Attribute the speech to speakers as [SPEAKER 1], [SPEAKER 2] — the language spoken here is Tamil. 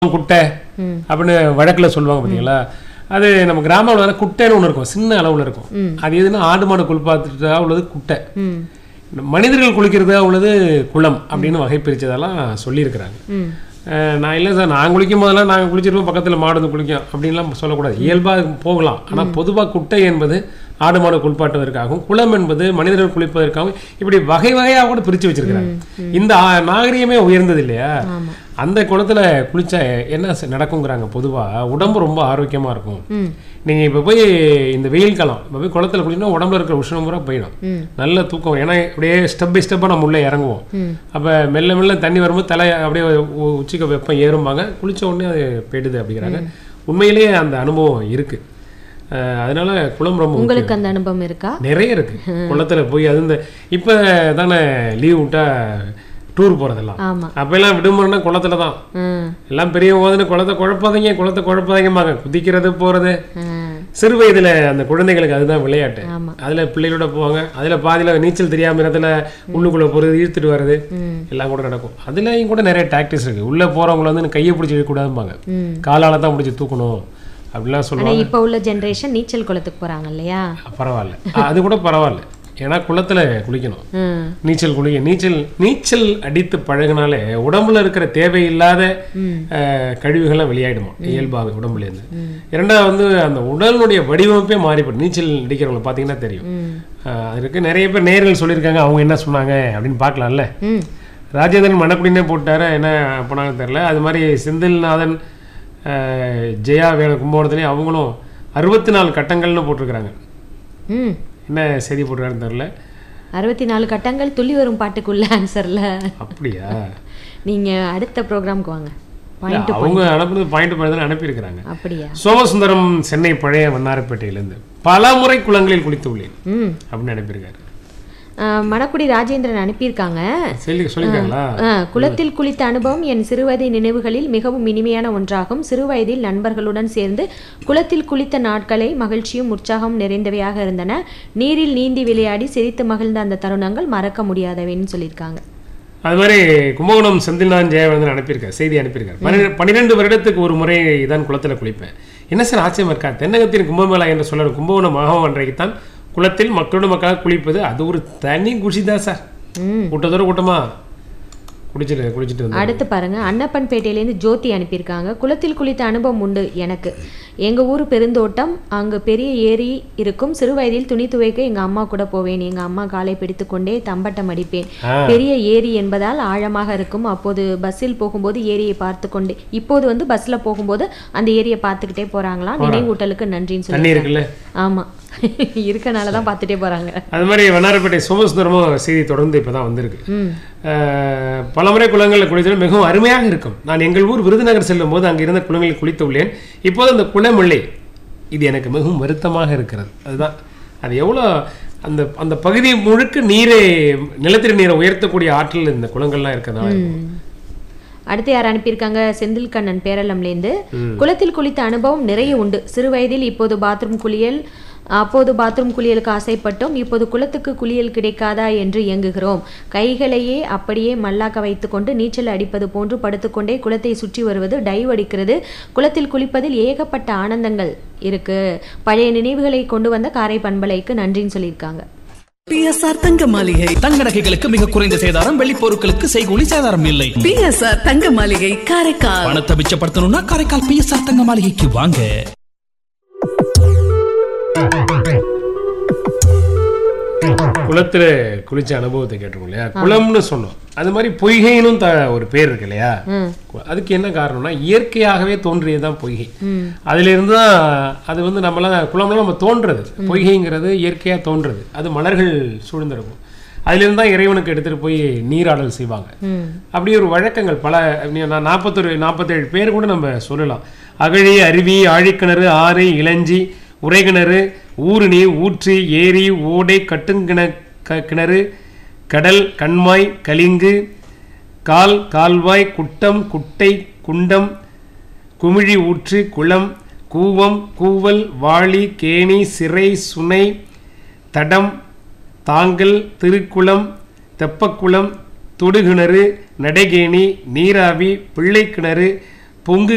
[SPEAKER 1] குட்டை அப்படின்னு வழக்கில் சொல்லுவாங்க பார்த்தீங்களா அது நம்ம கிராம வர குட்டைன்னு ஒன்று இருக்கும் சின்ன அளவில் இருக்கும் அது எதுன்னா ஆடு மாடு குளிப்பாத்துட்டா உள்ளது குட்டை
[SPEAKER 2] ம்
[SPEAKER 1] மனிதர்கள் குளிக்கிறதா உள்ளது குளம் அப்படின்னு வகை பிரிச்சதெல்லாம் சொல்லியிருக்கிறாங்க
[SPEAKER 2] ம்
[SPEAKER 1] அஹ் நான் இல்லை சார் நான் குளிக்கும் போதெல்லாம் நாங்கள் குளிச்சிருப்போம் பக்கத்தில் மாடு வந்து குளிக்கும் அப்படின்லாம் சொல்லக்கூடாது இயல்பாக போகலாம் ஆனால் பொதுவாக குட்டை என்பது ஆடு மாடு குளிப்பாட்டுவதற்காகவும் குளம் என்பது மனிதர்கள் குளிப்பதற்காகவும் இப்படி வகை வகையாக கூட பிரித்து வச்சிருக்கிறாங்க இந்த ஆ- நாகரிகமே உயர்ந்தது இல்லையா
[SPEAKER 2] ஆமா
[SPEAKER 1] அந்த குளத்துல குளிச்சா என்ன ச- நடக்குங்கிறாங்க பொதுவா உடம்பு ரொம்ப ஆரோக்கியமா இருக்கும்
[SPEAKER 2] ம்
[SPEAKER 1] நீங்க இப்ப போய் இந்த வெயில் காலம் இப்ப போய் குளத்துல குளிக்கணும் உடம்புல இருக்கிற உஷ்ணம் பூரா போயிடும்
[SPEAKER 2] ம்
[SPEAKER 1] நல்ல தூக்கம் ஏன்னா அப்படியே ஸ்டெப் பை ஸ்டெப்பாக நம்ம உள்ளே இறங்குவோம்
[SPEAKER 2] ம்
[SPEAKER 1] அப்ப மெல்ல மெல்ல தண்ணி வரும்போது தலை அப்படியே உ- உச்சிக்கு வெப்பம் ஏறும்பாங்க குளிச்ச உடனே அது போயிடுது அப்படிங்கிறாங்க உண்மையிலேயே அந்த அனுபவம் இருக்கு அஹ் அதனால குளம் ரொம்ப முக்கியம்.
[SPEAKER 2] உங்களுக்கு அந்த அனுபவம் இருக்கா
[SPEAKER 1] நிறைய இருக்கு குளத்துல போய் அது இந்த இப்ப தானே லீவ் விட்டா டூர் போறதெல்லாம்
[SPEAKER 2] ஆமா
[SPEAKER 1] அப்பெல்லாம் விடுமுறைனா குளத்துல தான்
[SPEAKER 2] ம்
[SPEAKER 1] எல்லாம் பெரிய ஓதுன்னு குளத்தை குழப்பாதீங்க குளத்தை குழப்பாதீங்கம்பாங்க குதிக்கிறது போறது
[SPEAKER 2] ம்
[SPEAKER 1] சிறு வயதுல அந்த குழந்தைகளுக்கு அதுதான் விளையாட்டு
[SPEAKER 2] ஆமா
[SPEAKER 1] அதுல பிள்ளைகளோட போவாங்க அதுல பாதியில நீச்சல் தெரியாம இடத்துல உள்ளுக்குள்ள போறது இழுத்துட்டு வர்றது
[SPEAKER 2] ம்
[SPEAKER 1] எல்லாம் கூட நடக்கும் அதுலயும் கூட நிறைய டாக்டிஸ் இருக்கு உள்ள போறவங்கள வந்து கையை பிடிச்சி இழுக்கூடாதும்பாங்க
[SPEAKER 2] ம்
[SPEAKER 1] காலால தான் பிடிச்சி தூக்கணும் அப்படிலாம்
[SPEAKER 2] ஆனா
[SPEAKER 1] சொல்லுவாங்க
[SPEAKER 2] இப்ப உள்ள ஜெனரேஷன் நீச்சல் குளத்துக்கு போறாங்க இல்லையா
[SPEAKER 1] பரவாயில்ல அது கூட பரவாயில்ல ஏன்னா குளத்துல குளிக்கணும்
[SPEAKER 2] ம்
[SPEAKER 1] நீச்சல் குளிக்க நீச்சல் நீச்சல் அடித்து பழகினாலே உடம்புல இருக்கிற தேவையில்லாத
[SPEAKER 2] ம்
[SPEAKER 1] அஹ், கழிவுகள்லாம் வெளியாயிடுமா இயல்பாக உடம்புல இருந்து இரண்டாவது வந்து அந்த உடலுடைய வடிவமைப்பே மாறிப்படும் நீச்சல் அடிக்கிறவங்களை பார்த்தீங்கன்னா தெரியும்
[SPEAKER 2] ம்
[SPEAKER 1] அஹ், அதுக்கு நிறைய பேர் நேர்கள் சொல்லியிருக்காங்க அவங்க என்ன சொன்னாங்க அப்படின்னு பார்க்கலாம்ல
[SPEAKER 2] ம்
[SPEAKER 1] ராஜேந்திரன் மணக்குடினே போட்டாரு என்ன போனாங்க தெரில அது மாதிரி செந்தில்நாதன் அஹ், ஜெயா வேணு கும்பகோணத்துலேயும் அவங்களும் அறுபத்தி நாலு கட்டங்கள்னு போட்டிருக்கிறாங்க
[SPEAKER 2] ம்
[SPEAKER 1] என்ன செய்தி போட்டிருக்காருன்னு தெரில
[SPEAKER 2] அறுபத்தி நாலு கட்டங்கள் துள்ளி வரும் பாட்டுக்குள்ள ஆன்சர்ல
[SPEAKER 1] அப்படியா
[SPEAKER 2] நீங்க அடுத்த ப்ரோக்ராம்க்கு வாங்க
[SPEAKER 1] இல்ல, அவங்க அனுப்புனது பாயிண்ட் பாயிண்ட் தான் அனுப்பியிருக்கிறாங்க
[SPEAKER 2] அப்படியா
[SPEAKER 1] சோமசுந்தரம் சென்னை பழைய வண்ணாரப்பேட்டையிலேருந்து பல முறை குளங்களில் குளித்துள்ளேன்
[SPEAKER 2] ம்
[SPEAKER 1] அப்படின்னு அனுப்பியிருக்காரு
[SPEAKER 2] அஹ், மணக்குடி ராஜேந்திரன் அனுப்பியிருக்காங்க
[SPEAKER 1] சொல்லி சொல்லியிருக்காங்களா
[SPEAKER 2] அஹ், குளத்தில் குளித்த அனுபவம் என் சிறுவயது நினைவுகளில் மிகவும் இனிமையான ஒன்றாகும் சிறுவயதில் நண்பர்களுடன் சேர்ந்து குளத்தில் குளித்த நாட்களை மகிழ்ச்சியும் உற்சாகம் நிறைந்தவையாக இருந்தன நீரில் நீந்தி விளையாடி சிரித்து மகிழ்ந்த அந்த தருணங்கள் மறக்க முடியாதவைன்னு சொல்லியிருக்காங்க
[SPEAKER 1] அது மாதிரி கும்பகோணம் செந்தில்நாதன் ஜெயவர்தன் அனுப்பியிருக்காரு செய்தி அனுப்பியிருக்காரு பன்னிரெண்டு- பன்னிரெண்டு வருடத்துக்கு ஒரு முறை தான் குளத்துல குளிப்பேன் என்ன சார் ஆச்சரியமா இருக்கா தென்னகத்தின் கும்பமேளா என்று சொல்லுற கும்பகோணம் மகம் அன்றைக்கு தான் குளத்தில் மக்களோட மக்களாக குளிப்பது அது ஒரு தனி குஷி தான் சார்
[SPEAKER 2] ம்
[SPEAKER 1] கூட்டத்தோட கூட்டமா குளிச்சுட்டு குளிச்சுட்டு வந்து
[SPEAKER 2] அடுத்து பாருங்க அன்னப்பன்பேட்டையிலேருந்து ஜோதி அனுப்பியிருக்காங்க குளத்தில் குளித்த அனுபவம் உண்டு எனக்கு எங்க ஊர் பெருந்தோட்டம் அங்கு பெரிய ஏரி இருக்கும் சிறு வயதில் துணி துவைக்க எங்க அம்மா கூட போவேன் எங்க அம்மா காலை பிடித்து கொண்டே தம்பட்டம் அடிப்பேன்
[SPEAKER 1] ஆ.
[SPEAKER 2] பெரிய ஏரி என்பதால் ஆழமாக இருக்கும் அப்போது பஸ்ஸில் போகும்போது ஏரியை பார்த்து கொண்டே இப்போது வந்து பஸ்ல போகும்போது அந்த ஏரியை பார்த்துக்கிட்டே போறாங்களாம் நினைவூட்டலுக்கு நன்றின்னு சொல்லி
[SPEAKER 1] தண்ணி இருக்குல்ல
[SPEAKER 2] ஆமா இருக்கனால தான் பார்த்துட்டே போறாங்க
[SPEAKER 1] அது மாதிரி வண்ணாரப்பேட்டை சோமசுந்தரமும் செய்தி தொடர்ந்து இப்பதான் வந்திருக்கு
[SPEAKER 2] ம்
[SPEAKER 1] அஹ், பலமுறை குளங்களில் குளித்தது மிகவும் அருமையாக இருக்கும் நான் எங்கள் ஊர் விருதுநகர் செல்லும் போது அங்கே இருந்த குளங்களில் குளித்துள்ளேன் இப்போது அந்த குளமில்லை இது எனக்கு மிகவும் வருத்தமாக இருக்கிறது அதுதான் அது எவ்வளோ அந்த அந்த பகுதி முழுக்க நீரை நிலத்தடி நீரை உயர்த்தக்கூடிய ஆற்றல் இந்த குளங்கள்லாம் இருக்கிறதால
[SPEAKER 2] அடுத்து யார் அனுப்பியிருக்காங்க செந்தில் கண்ணன் பேரளம்லேருந்து குளத்தில் குளித்த அனுபவம் நிறைய உண்டு சிறு வயதில் இப்போது பாத்ரூம் குளியல் அப்போது பாத்ரூம் குளியலுக்கு ஆசைப்பட்டோம் இப்போது குளத்துக்கு குளியல் கிடைக்காதா என்று இயங்குகிறோம் கைகளையே அப்படியே மல்லாக்க வைத்துக்கொண்டு நீச்சல் அடிப்பது போன்று படுத்துக்கொண்டே குளத்தை சுற்றி வருவது டைவ் அடிக்கிறது குளத்தில் குளிப்பதில் ஏகப்பட்ட ஆனந்தங்கள் இருக்கு பழைய நினைவுகளை கொண்டு வந்த காரை பண்பலைக்கு நன்றின்னு சொல்லியிருக்காங்க
[SPEAKER 3] பிஎஸ்ஆர் தங்க மாளிகை
[SPEAKER 4] தங்க நகைகளுக்கு மிக குறைந்த சேதாரம் வெள்ளி பொருட்களுக்கு செய்கூலி சேதாரம் இல்லை
[SPEAKER 3] பிஎஸ்ஆர் தங்க மாளிகை காரைக்கால்
[SPEAKER 4] பணத்தை மிச்சப்படுத்தணும்னா காரைக்கால் பிஎஸ்ஆர் தங்க மாளிகைக்கு வாங்க
[SPEAKER 1] குளத்துல குளிச்ச அனுபவத்தை கேட்டிருக்கோம் இல்லையா குளம்னு சொன்னோம் அது மாதிரி பொய்கைன்னு த ஒரு பேர் இருக்கு இல்லையா அதுக்கு என்ன காரணம்னா இயற்கையாகவே தோன்றியது தான் பொய்கை அதுல இருந்து தான் அது வந்து நம்மளாம் குளம்லாம் நம்ம தோன்றது பொய்கைங்கிறது இயற்கையா தோன்றது அது மலர்கள் சூழ்ந்திருக்கும் அதுல இருந்து தான் இறைவனுக்கு எடுத்துட்டு போய் நீராடல் செய்வாங்க
[SPEAKER 2] ம்
[SPEAKER 1] அப்படி ஒரு வழக்கங்கள் பல நீ- நான் நாற்பத்தொரு நாற்பத்தேழு பேர் கூட நம்ம சொல்லலாம் அகழி அருவி ஆழிக்கிணறு ஆறு இளஞ்சி உறைகிணறு ஊருணி ஊற்றி ஏரி ஓடை கட்டுங்கிண க- கிணறு கடல் கண்மாய் கலிங்கு கால் கால்வாய் குட்டம் குட்டை குண்டம் குமிழி ஊற்று குளம் கூவம் கூவல் வாளி கேணி சிறை சுனை தடம் தாங்கல் திருக்குளம் தெப்பக்குளம் தொடுகிணறு நடைகேணி நீராவி பிள்ளைக்கிணறு பொங்கு